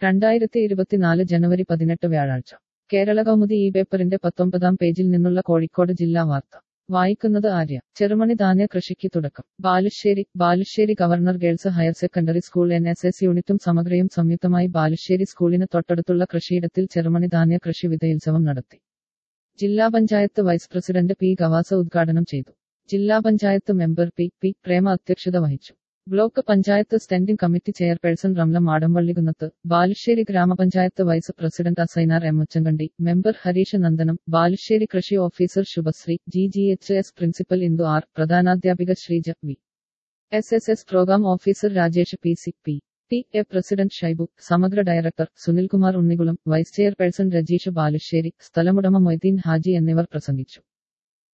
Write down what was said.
രണ്ടായിരത്തി ഇരുപത്തിനാല് ജനുവരി പതിനെട്ട് വ്യാഴാഴ്ച കേരള കൗമുദി ഈ പേപ്പറിന്റെ പത്തൊമ്പതാം പേജിൽ നിന്നുള്ള കോഴിക്കോട് ജില്ലാ വാർത്ത വായിക്കുന്നത് ആര്യ ചെറുമണി ധാന്യ കൃഷിക്ക് തുടക്കം Balussery Balussery government girls higher secondary school N S S യൂണിറ്റും സമഗ്രയും സംയുക്തമായി ബാലുശ്ശേരി സ്കൂളിന് തൊട്ടടുത്തുള്ള കൃഷിയിടത്തിൽ ചെറുമണി ധാന്യ കൃഷി വിതയുത്സവം നടത്തി ജില്ലാ panchayat vice president P Gavasa ഉദ്ഘാടനം ചെയ്തു ജില്ലാ panchayat member P P Prema അധ്യക്ഷത വഹിച്ചു block panchayat standing committee chairperson Ramla Madampallikunnath Balussery ഗ്രാമപഞ്ചായത്ത് vice president Asainar M Uchankandi member Harish Nandanam Balussery കൃഷി officer Shubhashree G G H S principal Indu R പ്രധാനാധ്യാപിക Sreeja V S S S program officer Rajesh P C P T A president Shaibu Samagra director Sunilkumar Unnikulam vice chairperson Rajeesh Balussery സ്ഥലമുടമ മൊയ്തീൻ ഹാജി എന്നിവർ പ്രസംഗിച്ചു